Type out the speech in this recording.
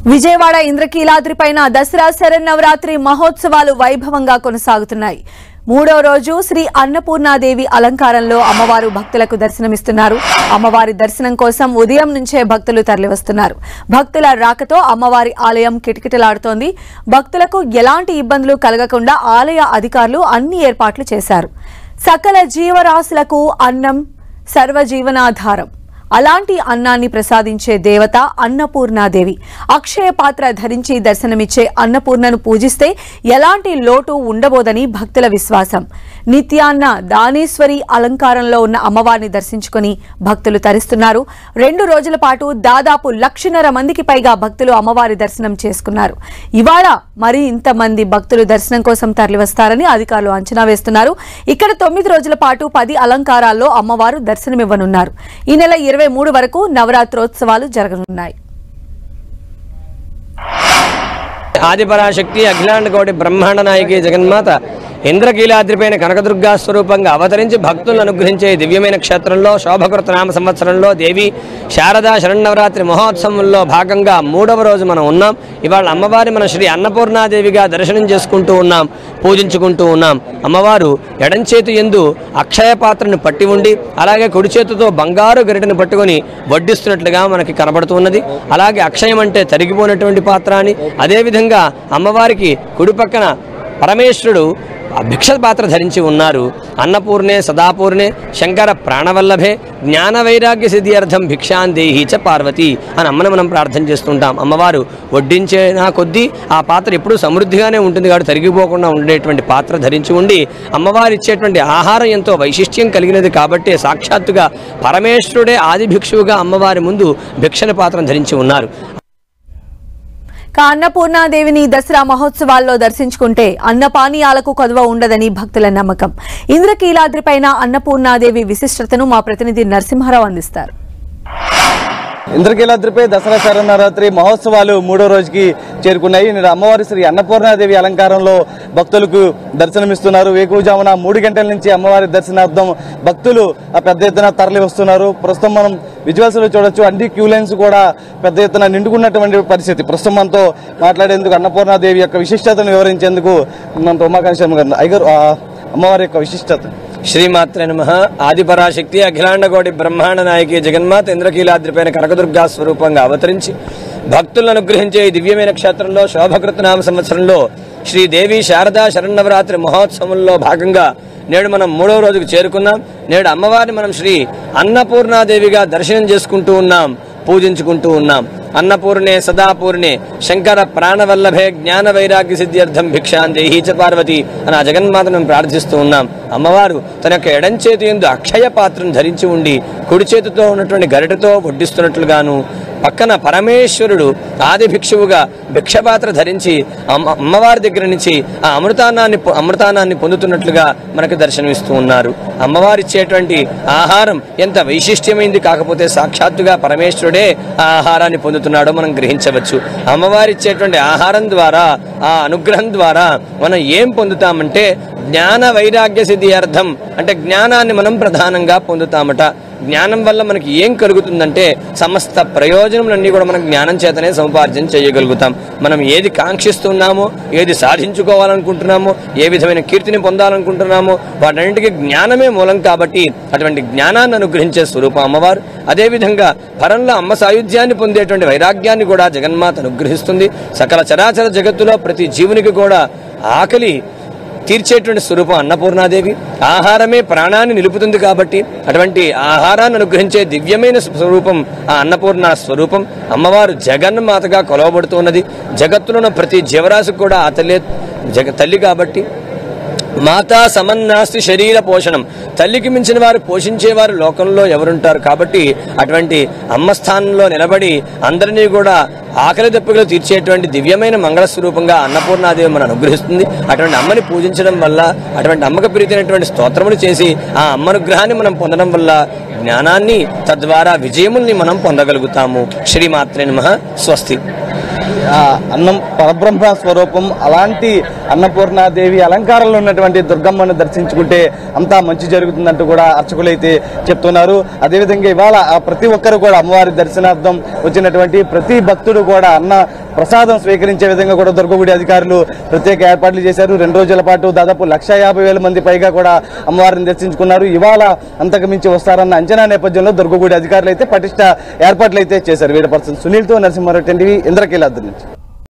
విజయవాడ ఇంద్రకీలాద్రి పైన దసరా శరన్నవరాత్రి మహోత్సవాలు వైభవంగా కొనసాగుతున్నాయి మూడో రోజు శ్రీ అన్నపూర్ణాదేవి అలంకారంలో అమ్మవారు భక్తులకు దర్శనమిస్తున్నారు అమ్మవారి దర్శనం కోసం ఉదయం నుంచే భక్తులు తరలివస్తున్నారు భక్తుల రాకతో అమ్మవారి ఆలయం కిటకిటలాడుతోంది భక్తులకు ఎలాంటి ఇబ్బందులు కలగకుండా ఆలయ అధికారులు అన్ని ఏర్పాట్లు చేశారు సకల జీవరాశులకు అన్నం సర్వజీవనాధారం అలాంటి అన్నాన్ని ప్రసాదించే దేవత అన్నపూర్ణాదేవి అక్షయ పాత్ర ధరించి దర్శనమిచ్చే అన్నపూర్ణను పూజిస్తే ఎలాంటి లోటు ఉండబోదని భక్తుల విశ్వాసం నిత్యాన్న దానేశ్వరి అలంకారంలో ఉన్న అమ్మవారిని దర్శించుకుని భక్తులు తరిస్తున్నారు రెండు రోజుల పాటు దాదాపు లక్షన్నర మందికి పైగా భక్తులు అమ్మవారి దర్శనం చేసుకున్నారు ఇవాళ మరి ఇంతమంది భక్తులు దర్శనం కోసం తరలివస్తారని అధికారులు అంచనా వేస్తున్నారు ఇక్కడ తొమ్మిది రోజుల పాటు పది అలంకారాల్లో అమ్మవారు దర్శనమివ్వనున్నారు ఈ నెల ఇరవై మూడు వరకు నవరాత్రోత్సవాలు జరగనున్నాయి ఆదిపరాశక్తి అఖిలాండ కోటి బ్రహ్మాండ నాయకి జగన్మాత ఇంద్రకీలాద్రిపైన కనకదుర్గా స్వరూపంగా అవతరించి భక్తులను అనుగ్రహించే దివ్యమైన క్షేత్రంలో శోభకృత నామ సంవత్సరంలో దేవి శారదా శరణవరాత్రి మహోత్సవంలో భాగంగా మూడవ రోజు మనం ఉన్నాం ఇవాళ అమ్మవారి మన శ్రీ అన్నపూర్ణాదేవిగా దర్శనం చేసుకుంటూ ఉన్నాం పూజించుకుంటూ ఉన్నాం అమ్మవారు ఎడంచేతు ఎందు అక్షయ పాత్రను పట్టి ఉండి అలాగే కుడి చేతితో బంగారు గరిటను పట్టుకొని వడ్డిస్తున్నట్లుగా మనకి కనబడుతున్నది అలాగే అక్షయం అంటే తరిగిపోయినటువంటి పాత్ర అని అదేవిధంగా అమ్మవారికి కుడి పక్కన పరమేశ్వరుడు ఆ భిక్ష పాత్ర ధరించి ఉన్నారు అన్నపూర్ణే సదాపూర్ణే శంకర ప్రాణవల్లభే జ్ఞాన వైరాగ్య సిద్ధి అర్థం భిక్షాన్ దేహి చ పార్వతి అని అమ్మను మనం ప్రార్థన చేస్తుంటాం అమ్మవారు వడ్డించే నా కొద్దీ ఆ పాత్ర ఎప్పుడూ సమృద్ధిగానే ఉంటుంది కాబట్టి తరిగిపోకుండా ఉండేటువంటి పాత్ర ధరించి ఉండి అమ్మవారు ఇచ్చేటువంటి ఆహారం ఎంతో వైశిష్ట్యం కలిగినది కాబట్టి సాక్షాత్తుగా పరమేశ్వరుడే ఆది భిక్షువుగా అమ్మవారి ముందు భిక్షణ పాత్రను ధరించి ఉన్నారు కా అన్నపూర్ణాదేవిని దసరా మహోత్సవాల్లో దర్శించుకుంటే అన్నపానీయాలకు కొదవ ఉండదని భక్తుల నమ్మకం ఇంద్రకీలాద్రి పైన అన్నపూర్ణాదేవి విశిష్టతను మా ప్రతినిధి నరసింహారావు అందిస్తారు ఇంద్రకీలాద్రిపై దసరా శరన్నవరాత్రి మహోత్సవాలు మూడో రోజుకి చేరుకున్నాయి నేడు అమ్మవారి శ్రీ అన్నపూర్ణాదేవి అలంకారంలో భక్తులకు దర్శనమిస్తున్నారు వేకువజామున మూడు గంటల నుంచి అమ్మవారి దర్శనార్థం భక్తులు ఆ పెద్ద ఎత్తున తరలి వస్తున్నారు ప్రస్తుతం మనం విజువల్స్ లో చూడొచ్చు అన్ని క్యూ లైన్స్ కూడా పెద్ద ఎత్తున నిండుకున్నటువంటి పరిస్థితి ప్రస్తుతం మనతో మాట్లాడేందుకు అన్నపూర్ణాదేవి యొక్క విశిష్టతను వివరించేందుకు మనతో ఉమాకాంత్ శర్మ గారు అయ్యగారు ఆ అమ్మవారి యొక్క విశిష్టత శ్రీమాత్రే నమ ఆదిపరాశక్తి అఖిలాండ కోటి బ్రహ్మాండ నాయకి జగన్మాత ఇంద్రకీలాద్రిపైన కనకదుర్గా స్వరూపంగా అవతరించి భక్తులను అనుగ్రహించే ఈ దివ్యమైన క్షేత్రంలో శోభకృత నామ సంవత్సరంలో శ్రీదేవి శారదా శరణవరాత్రి మహోత్సవంలో భాగంగా నేడు మనం మూడవ రోజుకు చేరుకున్నాం నేడు అమ్మవారిని మనం శ్రీ అన్నపూర్ణాదేవిగా దర్శనం చేసుకుంటూ ఉన్నాం పూజించుకుంటూ ఉన్నాం అన్నపూర్ణే సదాపూర్ణే శంకర ప్రాణవల్లభే జ్ఞాన వైరాగ్య సిద్ధ్యర్థం భిక్షాన్ దేహీ చ పార్వతి అని ఆ జగన్మాతను ప్రార్థిస్తూ ఉన్నాం అమ్మవారు తన యొక్క ఎడం చేతి ఎందు అక్షయ పాత్రను ధరించి ఉండి కుడి చేతితో ఉన్నటువంటి గరిటతో వడ్డిస్తున్నట్లుగాను పక్కన పరమేశ్వరుడు ఆది భిక్షువుగా భిక్షపాత్ర ధరించి అమ్మ అమ్మవారి దగ్గర నుంచి ఆ అమృతాన్నాన్ని పొ- అమృతానాన్ని పొందుతున్నట్లుగా మనకు దర్శనమిస్తూ ఉన్నారు అమ్మవారు ఇచ్చేటువంటి ఆహారం ఎంత వైశిష్ట్యమైంది కాకపోతే సాక్షాత్తుగా పరమేశ్వరుడే ఆ ఆహారాన్ని పొందుతున్నాడో మనం గ్రహించవచ్చు అమ్మవారు ఇచ్చేటువంటి ఆహారం ద్వారా ఆ అనుగ్రహం ద్వారా మనం ఏం పొందుతామంటే జ్ఞాన వైరాగ్య సిద్ధి అర్థం అంటే జ్ఞానాన్ని మనం ప్రధానంగా పొందుతామట జ్ఞానం వల్ల మనకి ఏం కలుగుతుందంటే సమస్త ప్రయోజనములన్నీ కూడా మనం జ్ఞానం చేతనే సముపార్జన చేయగలుగుతాం మనం ఏది కాంక్షిస్తున్నామో ఏది సాధించుకోవాలనుకుంటున్నామో ఏ విధమైన కీర్తిని పొందాలనుకుంటున్నామో వాటన్నిటికీ జ్ఞానమే మూలం కాబట్టి అటువంటి జ్ఞానాన్ని అనుగ్రహించే స్వరూపం అమ్మవారు అదేవిధంగా పరంలో అమ్మ సాయుధ్యాన్ని పొందేటువంటి వైరాగ్యాన్ని కూడా జగన్మాత అనుగ్రహిస్తుంది సకల చరాచర జగత్తులో ప్రతి జీవునికి కూడా ఆకలి తీర్చేటువంటి స్వరూపం అన్నపూర్ణాదేవి ఆహారమే ప్రాణాన్ని నిలుపుతుంది కాబట్టి అటువంటి ఆహారాన్ని అనుగ్రహించే దివ్యమైన స్వరూపం ఆ అన్నపూర్ణ స్వరూపం అమ్మవారు జగన్మాతగా కొలవబడుతూ ఉన్నది జగత్తులో ఉన్న ప్రతి జీవరాశికి కూడా ఆ తల్లి జగ తల్లి కాబట్టి మాతా సమన్నాస్తి శరీర పోషణం తల్లికి మించిన వారు పోషించేవారు లోకంలో ఎవరుంటారు కాబట్టి అటువంటి అమ్మ స్థానంలో నిలబడి అందరినీ కూడా ఆకలి దప్పులు తీర్చేటువంటి దివ్యమైన మంగళ స్వరూపంగా అన్నపూర్ణాదేవి మనం అనుగ్రహిస్తుంది అటువంటి అమ్మని పూజించడం వల్ల అటువంటి అమ్మకు ప్రీతినటువంటి స్తోత్రములు చేసి ఆ అమ్మ అనుగ్రహాన్ని మనం పొందడం వల్ల జ్ఞానాన్ని తద్వారా విజయముల్ని మనం పొందగలుగుతాము శ్రీమాత్రే నమ స్వస్తి ఆ అన్నం పరబ్రహ్మ స్వరూపం అలాంటి అన్నపూర్ణాదేవి అలంకారంలో ఉన్నటువంటి దుర్గమ్మను దర్శించుకుంటే అంతా మంచి జరుగుతుందంటూ కూడా అర్చకులైతే చెప్తున్నారు అదేవిధంగా ఇవాళ ఆ ప్రతి ఒక్కరు కూడా అమ్మవారి దర్శనార్థం వచ్చినటువంటి ప్రతి భక్తుడు కూడా అన్న ప్రసాదం స్వీకరించే విధంగా కూడా దుర్గగుడి అధికారులు ప్రత్యేక ఏర్పాట్లు చేశారు రెండు రోజుల పాటు దాదాపు లక్ష యాభై వేల మంది పైగా కూడా అమ్మవారిని దర్శించుకున్నారు ఇవాళ అంతకు మించి వస్తారన్న అంచనా నేపథ్యంలో దుర్గగుడి అధికారులు అయితే పటిష్ట ఏర్పాట్లు అయితే చేశారు వీడ పర్సన్ సునీల్తో నరసింహారెడ్డి టీవీ ఇంద్రకీలాద్రి నుంచి